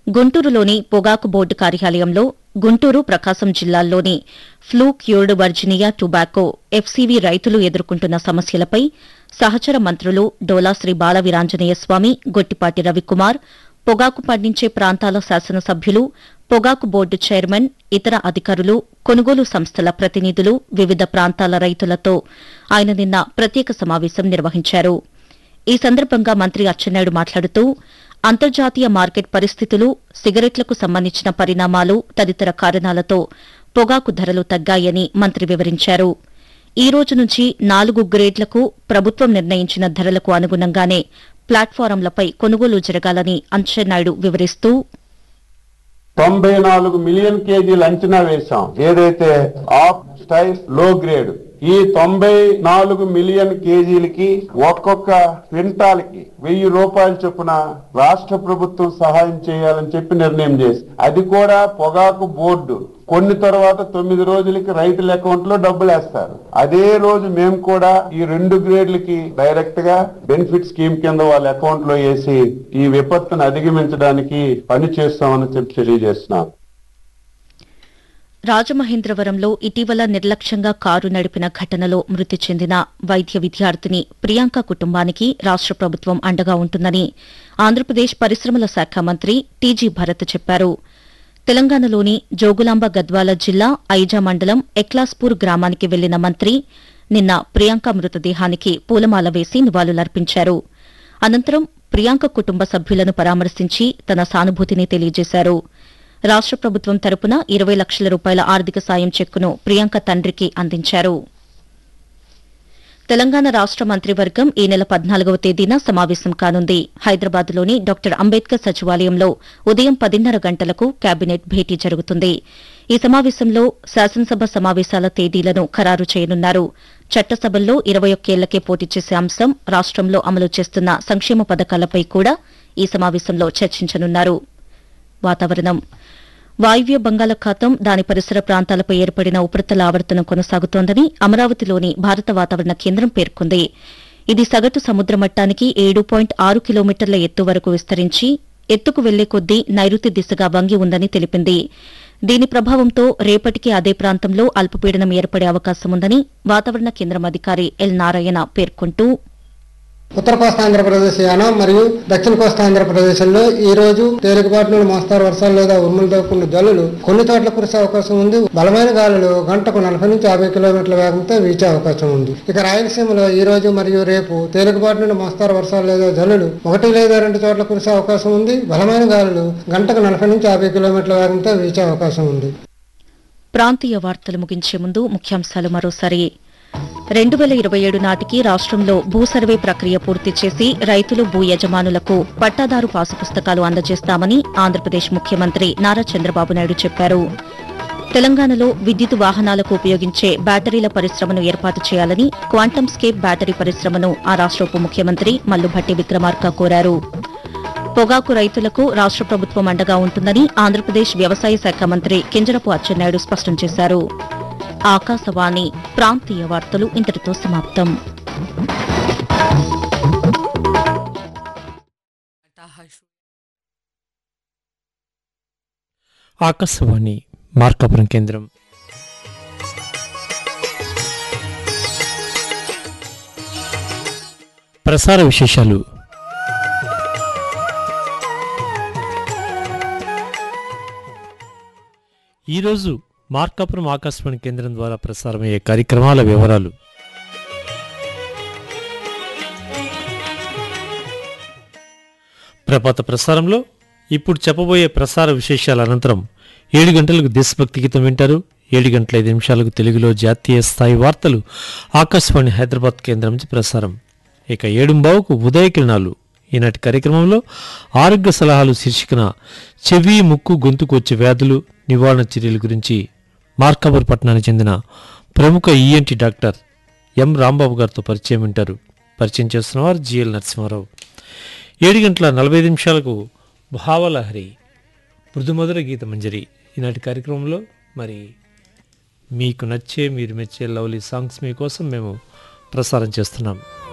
గుంటూరులోని పొగాకు బోర్డు కార్యాలయంలో గుంటూరు ప్రకాశం జిల్లాల్లోని flue cured Virginia tobacco FCV రైతులు ఎదుర్కొంటున్న సమస్యలపై సహచర మంత్రులు డోలా శ్రీ బాల వీరాంజనేయ స్వామి గొట్టిపాటి రవికుమార్ పొగాకు పండించే ప్రాంతాల శాసనసభ్యులు పొగాకు బోర్డు చైర్మన్ ఇతర అధికారులు కొనుగోలు సంస్థల ప్రతినిధులు వివిధ ప్రాంతాల రైతులతో ఆయన నిన్న ప్రత్యేక సమావేశం నిర్వహించారు ఈ సందర్భంగా మంత్రి అచ్చెన్నాయుడు మాట్లాడుతూ అంతర్జాతీయ మార్కెట్ పరిస్థితులు సిగరెట్లకు సంబంధించిన పరిణామాలు తదితర కారణాలతో పొగాకు ధరలు తగ్గాయని మంత్రి వివరించారు ఈ రోజు నుంచి నాలుగు గ్రేడ్లకు ప్రభుత్వం నిర్ణయించిన ధరలకు అనుగుణంగానే ప్లాట్ఫారంలపై కొనుగోలు జరగాలని అచ్చెన్నాయుడు వివరిస్తూ తొంభై నాలుగు మిలియన్ కేజీలు అంచనా వేశాం ఏదైతే ఆఫ్ స్టైల్ లో గ్రేడ్ ఈ తొంభై నాలుగు మిలియన్ కేజీలకి ఒక్కొక్క క్వింటాల్కి వెయ్యి రూపాయల చొప్పున రాష్ట్ర ప్రభుత్వం సహాయం చేయాలని చెప్పి నిర్ణయం చేసి అది కూడా పొగాకు బోర్డు కొన్ని తర్వాత తొమ్మిది రోజులకి రైతుల అకౌంట్ లో డబ్బులు వేస్తారు అదే రోజు మేము కూడా ఈ రెండు గ్రేడ్లకి డైరెక్ట్ గా బెనిఫిట్ స్కీమ్ కింద వాళ్ళ అకౌంట్ లో వేసి ఈ విపత్తును అధిగమించడానికి పని చేస్తామని చెప్పి తెలియజేస్తున్నాం రాజమహేంద్రవరంలో ఇటీవల నిర్లక్ష్యంగా కారు నడిపిన ఘటనలో మృతి చెందిన వైద్య విద్యార్థిని ప్రియాంక కుటుంబానికి రాష్ట ప్రభుత్వం అండగా ఉంటుందని ఆంధ్రప్రదేశ్ పరిశ్రమల శాఖ మంత్రి టీజీ భరత్ చెప్పారు తెలంగాణలోని జోగులాంబ గద్వాల జిల్లా ఐజా మండలం ఎక్లాస్పూర్ గ్రామానికి వెళ్లిన మంత్రి నిన్న ప్రియాంక మృతదేహానికి పూలమాల వేసి నివాళులర్పించారు అనంతరం ప్రియాంక కుటుంబ సభ్యులను పరామర్శించి తన సానుభూతిని తెలియజేశారు రాష్ట ప్రభుత్వం తరపున ఇరవై లక్షల రూపాయల ఆర్థిక సాయం చెక్కును ప్రియాంక తండ్రికి అందించారు తెలంగాణ రాష్ట మంత్రివర్గం ఈ నెల పద్నాలుగవ తేదీన సమావేశం కానుంది హైదరాబాద్లోని డాక్టర్ అంబేద్కర్ సచివాలయంలో ఉదయం పదిన్నర గంటలకు కేబినెట్ భేటీ జరుగుతుంది ఈ సమావేశంలో శాసనసభ సమావేశాల తేదీలను ఖరారు చేయనున్నారు చట్టసభల్లో ఇరవై ఒక్కేళ్లకే పోటీ చేసే అంశం రాష్టంలో అమలు చేస్తున్న సంక్షేమ పథకాలపై కూడా ఈ సమావేశంలో చర్చించనున్నారు వాతావరణం వాయువ్య బంగాళాఖాతం దాని పరిసర ప్రాంతాలపై ఏర్పడిన ఉపరితల ఆవర్తనం కొనసాగుతోందని అమరావతిలోని భారత వాతావరణ కేంద్రం పేర్కొంది ఇది సగటు సముద్ర మట్టానికి ఏడు పాయింట్ ఆరు కిలోమీటర్ల ఎత్తు వరకు విస్తరించి ఎత్తుకు వెళ్లే కొద్దీ నైరుతి దిశగా వంగి ఉందని తెలిపింది దీని ప్రభావంతో రేపటికి అదే ప్రాంతంలో అల్పపీడనం ఏర్పడే అవకాశం ఉందని వాతావరణ కేంద్రం అధికారి ఎల్ నారాయణ పేర్కొంటూ ఉత్తర కోస్తా ఆంధ్రప్రదేశ్ యానం మరియు దక్షిణ కోస్తా ఆంధ్రప్రదేశ్లో ఈ రోజు తేలికపాటి నుండి మోస్తారు వర్షాలు లేదా ఉరుములతో కూడిన జల్లులు కొన్ని చోట్ల కురిసే అవకాశం ఉంది బలమైన గాలులు గంటకు నలభై నుంచి యాభై కిలోమీటర్ల వేగంతో వీచే అవకాశం ఉంది ఇక రాయలసీమలో ఈ రోజు మరియు రేపు తేలికపాటి నుండి మోస్తారు వర్షాలు లేదా జల్లులు ఒకటి లేదా రెండు చోట్ల కురిసే అవకాశం ఉంది బలమైన గాలులు గంటకు నలభై నుంచి యాభై కిలోమీటర్ల వేగంతో వీచే అవకాశం ఉంది ప్రాంతీయ వార్తలు ముగించే ముందు ముఖ్యాంశాలు మరోసారి రెండు వేల ఇరవై ఏడు నాటికి రాష్ట్రంలో భూ సర్వే ప్రక్రియ పూర్తి చేసి రైతులు భూ యజమానులకు పట్టాదారు పాసు పుస్తకాలు అందజేస్తామని ఆంధ్రప్రదేశ్ ముఖ్యమంత్రి నారా చంద్రబాబు నాయుడు చెప్పారు తెలంగాణలో విద్యుత్ వాహనాలకు ఉపయోగించే బ్యాటరీల పరిశ్రమను ఏర్పాటు చేయాలని క్వాంటమ్ స్కేప్ బ్యాటరీ పరిశ్రమను ఆ రాష్ట్ర ఉప ముఖ్యమంత్రి మల్లుభట్టి విక్రమార్క కోరారు పొగాకు రైతులకు రాష్ట్ర ప్రభుత్వం అండగా ఉంటుందని ఆంధ్రప్రదేశ్ వ్యవసాయ శాఖ మంత్రి కింజరపు అచ్చెన్నాయుడు స్పష్టం చేశారు ఆకాశవాణి ప్రాంతీయ వార్తలు ఇంతటితో సమాప్తం ఆకాశవాణి మార్కాపురం కేంద్రం ప్రసార విశేషాలు ఈరోజు మార్కాపురం ఆకాశవాణి కేంద్రం ద్వారా ప్రసారమయ్యే కార్యక్రమాల వివరాలు ప్రభాత ప్రసారంలో ఇప్పుడు చెప్పబోయే ప్రసార విశేషాల అనంతరం ఏడు గంటలకు దేశభక్తి గీతం వింటారు ఏడు గంటల ఐదు నిమిషాలకు తెలుగులో జాతీయ స్థాయి వార్తలు ఆకాశవాణి హైదరాబాద్ కేంద్రం నుంచి ప్రసారం ఇక ఏడుంబావుకు ఉదయ కిరణాలు ఈనాటి కార్యక్రమంలో ఆరోగ్య సలహాలు శీర్షికన చెవి ముక్కు గొంతుకు వచ్చే వ్యాధులు నివారణ చర్యల గురించి మార్కాపూర్ పట్టణానికి చెందిన ప్రముఖ ఈఎన్టీ డాక్టర్ ఎం రాంబాబు గారితో పరిచయం వింటారు పరిచయం చేస్తున్నవారు జిఎల్ నరసింహారావు ఏడు గంటల నలభై ఐదు నిమిషాలకు భావలహరి మృదుమధుర గీత మంజరి ఈనాటి కార్యక్రమంలో మరి మీకు నచ్చే మీరు మెచ్చే లవ్లీ సాంగ్స్ మీకోసం మేము ప్రసారం చేస్తున్నాం